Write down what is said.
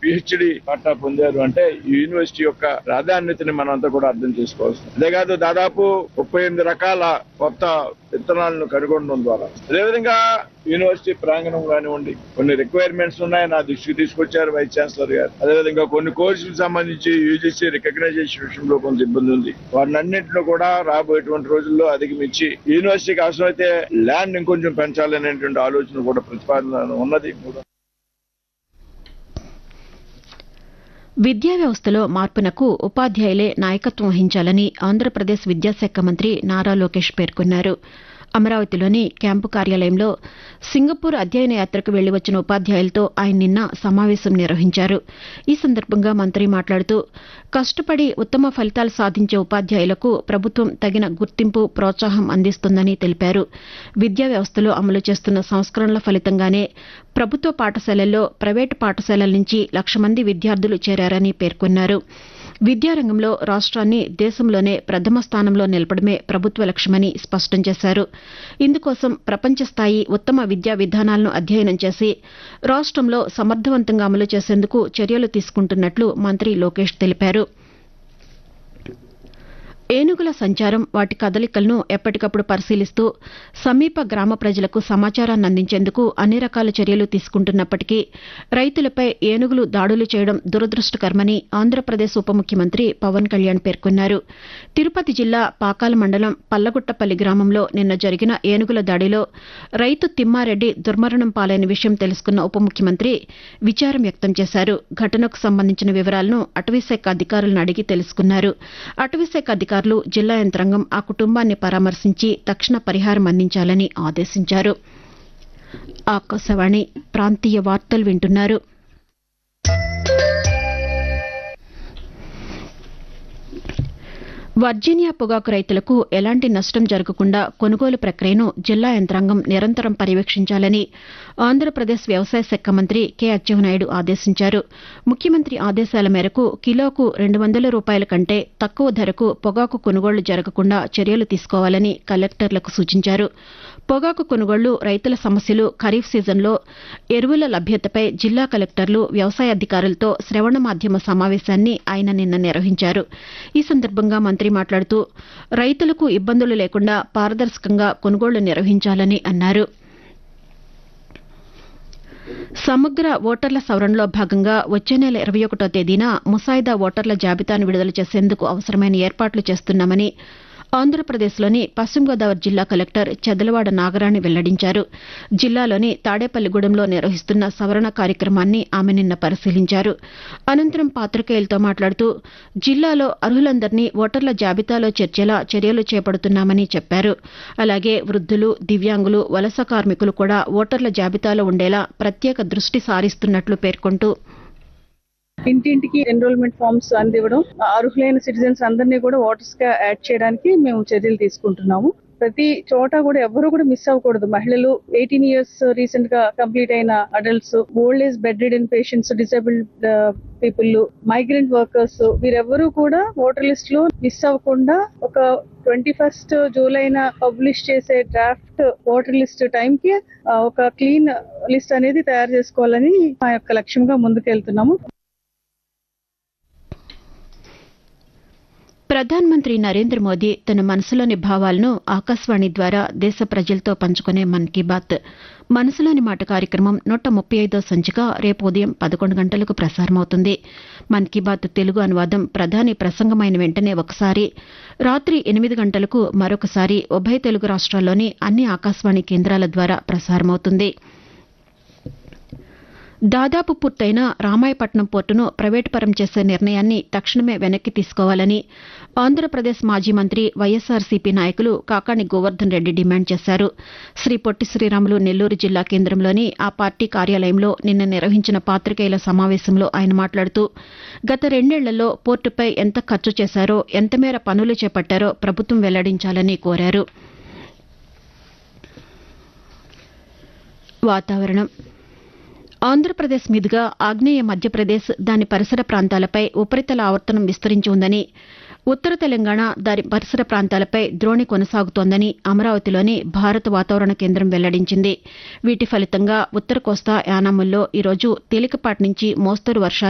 PhD పట్టా పొందారు అంటే ఈ యూనివర్సిటీ యొక్క ప్రాధాన్యతని మనంతా కూడా అర్థం చేసుకోవాల్సింది అంతేకాదు దాదాపు ముప్పై ఎనిమిది రకాల కొత్త విత్తనాలను కనుగొనడం ద్వారా అదేవిధంగా యూనివర్సిటీ ప్రాంగణం కానివ్వండి కొన్ని రిక్వైర్మెంట్స్ ఉన్నాయి నా దృష్టికి తీసుకొచ్చారు వైస్ ఛాన్సలర్ గారు అదేవిధంగా కొన్ని కోర్సులకు సంబంధించి యూజీసీ రికగ్నైజేషన్ విషయంలో కొంత ఇబ్బంది ఉంది వాటినన్నింటిని కూడా రాబోయేటువంటి రోజుల్లో అధిగమించి యూనివర్సిటీకి అవసరమైతే ల్యాండ్ ఇంకొంచెం పెంచాలనేటువంటి ఆలోచన కూడా ప్రతిపాదన ఉన్నది విద్యా వ్యవస్థలో మార్పునకు ఉపాధ్యాయులే నాయకత్వం వహించాలని ఆంధ్రప్రదేశ్ విద్యాశాఖ మంత్రి నారా లోకేష్ పేర్కొన్నారు అమరావతిలోని క్యాంపు కార్యాలయంలో సింగపూర్ అధ్యయన యాత్రకు వెళ్లి వచ్చిన ఉపాధ్యాయులతో ఆయన నిన్న సమావేశం నిర్వహించారు ఈ సందర్భంగా మంత్రి మాట్లాడుతూ కష్టపడి ఉత్తమ ఫలితాలు సాధించే ఉపాధ్యాయులకు ప్రభుత్వం తగిన గుర్తింపు ప్రోత్సాహం అందిస్తుందని తెలిపారు విద్యా వ్యవస్థలో అమలు చేస్తున్న సంస్కరణల ఫలితంగానే ప్రభుత్వ పాఠశాలల్లో ప్రైవేటు పాఠశాలల నుంచి లక్ష మంది విద్యార్థులు చేరారని పేర్కొన్నారు విద్యారంగంలో రాష్ట్రాన్ని దేశంలోనే ప్రథమ స్థానంలో నిలపడమే ప్రభుత్వ లక్ష్యమని స్పష్టం చేశారు ఇందుకోసం ప్రపంచ స్థాయి ఉత్తమ విద్యా విధానాలను అధ్యయనం చేసి రాష్ట్రంలో సమర్థవంతంగా అమలు చేసేందుకు చర్యలు తీసుకుంటున్నట్లు మంత్రి లోకేష్ తెలిపారు ఏనుగుల సంచారం వాటి కదలికలను ఎప్పటికప్పుడు పరిశీలిస్తూ సమీప గ్రామ ప్రజలకు సమాచారాన్ని అందించేందుకు అన్ని రకాల చర్యలు తీసుకుంటున్నప్పటికీ రైతులపై ఏనుగులు దాడులు చేయడం దురదృష్టకరమని ఆంధ్రప్రదేశ్ ఉప ముఖ్యమంత్రి పవన్ కళ్యాణ్ పేర్కొన్నారు తిరుపతి జిల్లా పాకాల మండలం పల్లగుట్టపల్లి గ్రామంలో నిన్న జరిగిన ఏనుగుల దాడిలో రైతు తిమ్మారెడ్డి దుర్మరణం పాలైన విషయం తెలుసుకున్న ఉప ముఖ్యమంత్రి విచారం వ్యక్తం చేశారు ఘటనకు సంబంధించిన వివరాలను అటవీశాఖ అధికారులను అడిగి తెలుసుకున్నారు అటవీశాఖ అధికారులు జిల్లా యంత్రాంగం ఆ కుటుంబాన్ని పరామర్శించి తక్షణ పరిహారం అందించాలని ఆదేశించారు ఆకాశవాణి ప్రాంతీయ వార్తలు వింటున్నారు వర్జీనియా పొగాకు రైతులకు ఎలాంటి నష్టం జరగకుండా కొనుగోలు ప్రక్రియను జిల్లా యంత్రాంగం నిరంతరం పర్యవేక్షించాలని ఆంధ్రప్రదేశ్ వ్యవసాయ శాఖ మంత్రి కె అచ్చెన్నాయుడు ఆదేశించారు ముఖ్యమంత్రి ఆదేశాల మేరకు కిలోకు రెండు వందల రూపాయల కంటే తక్కువ ధరకు పొగాకు కొనుగోళ్లు జరగకుండా చర్యలు తీసుకోవాలని కలెక్టర్లకు సూచించారు పొగాకు కొనుగోళ్లు రైతుల సమస్యలు ఖరీఫ్ సీజన్లో ఎరువుల లభ్యతపై జిల్లా కలెక్టర్లు వ్యవసాయ అధికారులతో శ్రవణ మాధ్యమ సమావేశాన్ని ఆయన నిన్న నిర్వహించారు ఈ సందర్భంగా మంత్రి మాట్లాడుతూ రైతులకు ఇబ్బందులు లేకుండా పారదర్శకంగా కొనుగోళ్లు నిర్వహించాలని అన్నారు సమగ్ర ఓటర్ల సవరణలో భాగంగా వచ్చే నెల ఇరవై ఒకటో తేదీన ముసాయిదా ఓటర్ల జాబితాను విడుదల చేసేందుకు అవసరమైన ఏర్పాట్లు చేస్తున్నామని ఆంధ్రప్రదేశ్లోని పశ్చిమ గోదావరి జిల్లా కలెక్టర్ చెదలవాడ నాగరాణి వెల్లడించారు జిల్లాలోని తాడేపల్లిగూడెంలో నిర్వహిస్తున్న సవరణ కార్యక్రమాన్ని ఆమె నిన్న పరిశీలించారు అనంతరం పాతికేయులతో మాట్లాడుతూ జిల్లాలో అర్హులందరినీ ఓటర్ల జాబితాలో చేర్చేలా చర్యలు చేపడుతున్నామని చెప్పారు అలాగే వృద్దులు దివ్యాంగులు వలస కార్మికులు కూడా ఓటర్ల జాబితాలో ఉండేలా ప్రత్యేక దృష్టి సారిస్తున్నట్లు పేర్కొంటూ ఇంటింటికి ఎన్రోల్మెంట్ ఫామ్స్ అందివ్వడం అర్హులైన సిటిజన్స్ అందరినీ కూడా ఓటర్స్ గా యాడ్ చేయడానికి మేము చర్యలు తీసుకుంటున్నాము ప్రతి చోట కూడా ఎవరు కూడా మిస్ అవ్వకూడదు మహిళలు ఎయిటీన్ ఇయర్స్ రీసెంట్ గా కంప్లీట్ అయిన adults old age bedridden patients disabled people migrant workers వీరెవ్వరూ కూడా ఓటర్ లిస్ట్ లో మిస్ అవ్వకుండా ఒక ట్వంటీ ఫస్ట్ జూలైన పబ్లిష్ చేసే డ్రాఫ్ట్ ఓటర్ లిస్ట్ టైం కి ఒక క్లీన్ లిస్ట్ అనేది తయారు చేసుకోవాలని మా యొక్క లక్ష్యంగా ముందుకెళ్తున్నాము ప్రధానమంత్రి నరేంద్ర మోదీ తన మనసులోని భావాలను ఆకాశవాణి ద్వారా దేశ ప్రజలతో పంచుకునే మన్ కీ బాత్ మనసులోని మాట కార్యక్రమం నూట ముప్పై ఐదో సంచిక రేపు ఉదయం పదకొండు గంటలకు ప్రసారమవుతుంది మన్ కీ బాత్ తెలుగు అనువాదం ప్రధాని ప్రసంగమైన వెంటనే ఒకసారి రాత్రి ఎనిమిది గంటలకు మరొకసారి ఉభయ తెలుగు రాష్ట్రాల్లోని అన్ని ఆకాశవాణి కేంద్రాల ద్వారా ప్రసారమవుతుంది దాదాపు పూర్తయిన రామాయపట్నం పోర్టును ప్రైవేటు పరం చేసే నిర్ణయాన్ని తక్షణమే వెనక్కి తీసుకోవాలని ఆంధ్రప్రదేశ్ మాజీ మంత్రి వైఎస్సార్సీపీ నాయకులు కాకాణి గోవర్ధన్ రెడ్డి డిమాండ్ చేశారు శ్రీ పొట్టి శ్రీరాములు నెల్లూరు జిల్లా కేంద్రంలోని ఆ పార్టీ కార్యాలయంలో నిన్న నిర్వహించిన పాతికేయుల సమావేశంలో ఆయన మాట్లాడుతూ గత రెండేళ్లలో పోర్టుపై ఎంత ఖర్చు చేశారో ఎంతమేర పనులు చేపట్టారో ప్రభుత్వం వెల్లడించాలని కోరారు వాతావరణం ఆంధ్రప్రదేశ్ మీదుగా ఆగ్నేయ మధ్యప్రదేశ్ దాని పరిసర ప్రాంతాలపై ఉపరితల ఆవర్తనం విస్తరించి ఉందని ఉత్తర తెలంగాణ దాని పరిసర ప్రాంతాలపై ద్రోణి కొనసాగుతోందని అమరావతిలోని భారత వాతావరణ కేంద్రం వెల్లడించింది వీటి ఫలితంగా ఉత్తర కోస్తా యానాముల్లో ఈరోజు తేలికపాటి నుంచి మోస్తరు వర్షాలు